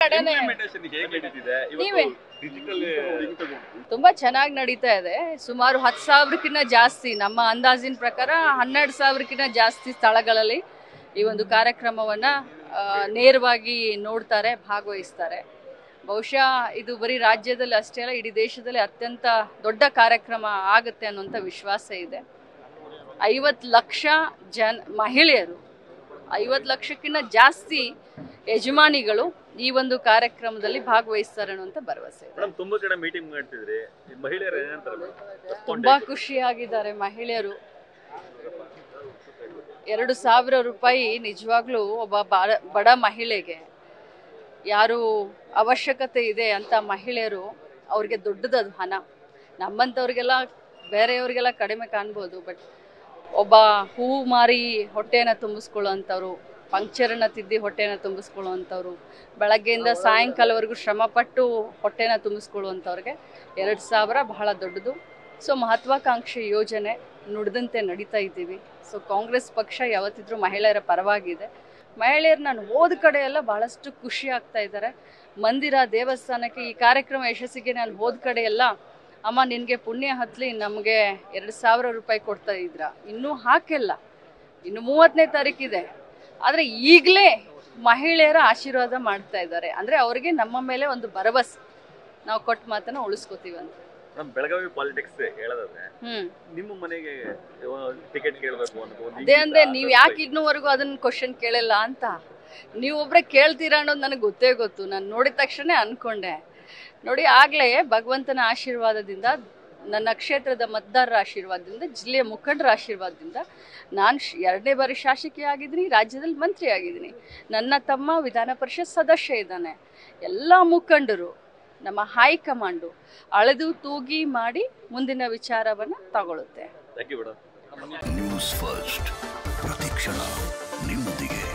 ಕಡೆನೆ ಇಂಪ್ಲಿಮೆಂಟೇಷನ್ ಹೇಗೆ ನಡೀತಿದೆ ನೀವೇ. ಡಿಜಿಟಲ್ ತುಂಬಾ ಚೆನ್ನಾಗಿ ನಡೀತಾ ಇದೆ ಸುಮಾರು ಹತ್ತು ಸಾವಿರಕ್ಕಿಂತ ಜಾಸ್ತಿ ನಮ್ಮ ಅಂದಾಜಿನ ಪ್ರಕಾರ ಹನ್ನೆರಡು ಸಾವಿರಕ್ಕಿಂತ ಜಾಸ್ತಿ ಸ್ಥಳಗಳಲ್ಲಿ ಈ ಒಂದು ಕಾರ್ಯಕ್ರಮವನ್ನ ಆ, ನೇರವಾಗಿ ನೋಡ್ತಾರೆ ಭಾಗವಹಿಸ್ತಾರೆ ಬಹುಶಃ ಇದು ಬರೀ ರಾಜ್ಯದಲ್ಲಿ ಅಷ್ಟೇ ಅಲ್ಲ ಇಡೀ ದೇಶದಲ್ಲಿ ಅತ್ಯಂತ ದೊಡ್ಡ ಕಾರ್ಯಕ್ರಮ ಆಗುತ್ತೆ ಅನ್ನುವಂಥ ವಿಶ್ವಾಸ ಇದೆ ಐವತ್ತು ಲಕ್ಷ ಜನ ಮಹಿಳೆಯರು ಐವತ್ತು ಲಕ್ಷಕ್ಕಿಂತ ಜಾಸ್ತಿ ಯಜಮಾನಿಗಳು ಈ ಒಂದು ಕಾರ್ಯಕ್ರಮದಲ್ಲಿ ಭಾಗವಹಿಸ್ತಾರೆ ಅನ್ನುವಂಥ ಭರವಸೆ ಇದೆ ಮೇಡಮ್ ತುಂಬಾ ಕಡೆ ಮೀಟಿಂಗ್ ಮಾಡ್ತಿದ್ರಿ ಈ ಮಹಿಳೆಯರು ಏನಂತಾರೆ ತುಂಬಾ ಖುಷಿಯಾಗಿದ್ದಾರೆ ಮಹಿಳೆಯರು ಎರಡು ಸಾವಿರ ರೂಪಾಯಿ ನಿಜವಾಗ್ಲೂ ಒಬ್ಬ ಬಾರ- ಬಡ ಮಹಿಳೆಗೆ ಯಾರು ಅವಶ್ಯಕತೆ ಇದೆ ಅಂತ ಮಹಿಳೆಯರು ಅವ್ರಿಗೆ ದೊಡ್ಡದದು ಹಣ ನಮ್ಮಂಥವ್ರಿಗೆಲ್ಲ ಬೇರೆಯವ್ರಿಗೆಲ್ಲ ಕಡಿಮೆ ಕಾಣ್ಬೋದು ಬಟ್ ಒಬ್ಬ ಹೂ ಮಾರಿ ಹೊಟ್ಟೆನ ತುಂಬಿಸ್ಕೊಳ್ಳೋವಂಥವ್ರು ಪಂಕ್ಚರನ್ನ ತಿದ್ದಿ ಹೊಟ್ಟೆನ ತುಂಬಿಸ್ಕೊಳ್ಳುವಂಥವ್ರು ಬೆಳಗ್ಗೆಯಿಂದ ಸಾಯಂಕಾಲವರೆಗೂ ಶ್ರಮಪಟ್ಟು ಹೊಟ್ಟೆನ ತುಂಬಿಸ್ಕೊಳ್ಳುವಂಥವ್ರಿಗೆ ಎರಡು ಸಾವಿರ ಬಹಳ ದೊಡ್ಡದು ಸೊ ಮಹತ್ವಾಕಾಂಕ್ಷಿ ಯೋಜನೆ ನುಡಿದಂತೆ ನಡೀತಾ ಇದ್ದೀವಿ ಸೊ ಕಾಂಗ್ರೆಸ್ ಪಕ್ಷ ಯಾವತ್ತಿದ್ರೂ ಮಹಿಳೆಯರ ಪರವಾಗಿದೆ ಮಹಿಳೆಯರು ನಾನು ಹೋದ ಕಡೆ ಎಲ್ಲ ಬಹಳಷ್ಟು ಖುಷಿ ಆಗ್ತಾ ಇದ್ದಾರೆ ಮಂದಿರ ದೇವಸ್ಥಾನಕ್ಕೆ ಈ ಕಾರ್ಯಕ್ರಮ ಯಶಸ್ಸಿಗೆ ನಾನು ಹೋದ ಕಡೆ ಎಲ್ಲ ಅಮ್ಮ ನಿನಗೆ ಪುಣ್ಯ ಹತ್ತಲಿ ನಮಗೆ ಎರಡು ಸಾವಿರ ರೂಪಾಯಿ ಕೊಡ್ತಾ ಇದ್ರ ಇನ್ನೂ ಹಾಕಿಲ್ಲ ಇನ್ನು ಮೂವತ್ತನೇ ತಾರೀಕಿದೆ ಆದರೆ ಈಗಲೇ ಮಹಿಳೆಯರ ಆಶೀರ್ವಾದ ಮಾಡ್ತಾ ಇದ್ದಾರೆ ಅಂದರೆ ಅವರಿಗೆ ನಮ್ಮ ಮೇಲೆ ಒಂದು ಭರವಸೆ ನಾವು ಕೊಟ್ಟ ಮಾತನ್ನ ಉಳಿಸ್ಕೋತೀವಿ ಅಂತ ಮೇಡಮ್ ಬೆಳಗಾವಿ ಪಾಲಿಟಿಕ್ಸ್ ಹೇಳೋದಾದ್ರೆ ಹ್ಮ್ ನಿಮ್ಮ ಮನೆಗೆ ಟಿಕೆಟ್ ಕೇಳಬೇಕು ಅಂತ ಒಂದು ಅದೇ ಅಂದ್ರೆ ಇಂಗಿತ, ನೀವು ಅಥವಾ ಯಾಕೆ ಇನ್ನೂವರೆಗೂ ಅದನ್ನ ಕ್ವಶನ್ ಕೇಳಿಲ್ಲ ಅಂತ ನೀವು ಒಬ್ರೆ ಕೇಳ್ತೀರಾ ಅನ್ನೋದು ನನಗೆ ಗೊತ್ತೇ ಗೊತ್ತು ನಾನು ನೋಡಿದ ತಕ್ಷಣ ಅನ್ಕೊಂಡೆ ನೋಡಿ ಆಗ್ಲೇ ಭಗವಂತನ ಆಶೀರ್ವಾದದಿಂದ ನನ್ನ ಕ್ಷೇತ್ರದ ಮತದಾರರ ಆಶೀರ್ವಾದದಿಂದ ಜಿಲ್ಲೆಯ ಮುಖಂಡರ ಆಶೀರ್ವಾದದಿಂದ ನಾನು ಎರಡನೇ ಬಾರಿ ಶಾಸಕಿ ಆಗಿದ್ದೀನಿ ರಾಜ್ಯದಲ್ಲಿ ಮಂತ್ರಿ ಆಗಿದ್ದೀನಿ ನನ್ನ ತಮ್ಮ ವಿಧಾನ ಪರಿಷತ್ ಸದಸ್ಯ ಇದ್ದಾನೆ ಎಲ್ಲ ಮುಖಂಡರು ನಮ್ಮ ಹೈಕಮಾಂಡು ಅಳೆದು ತೂಗಿ ಮಾಡಿ ಮುಂದಿನ ವಿಚಾರವನ್ನು ತಗೊಳುತ್ತೆ Thank you, madam news first ಪ್ರತಿಕ್ಷಣ ನಿಮ್ಮೊಂದಿಗೆ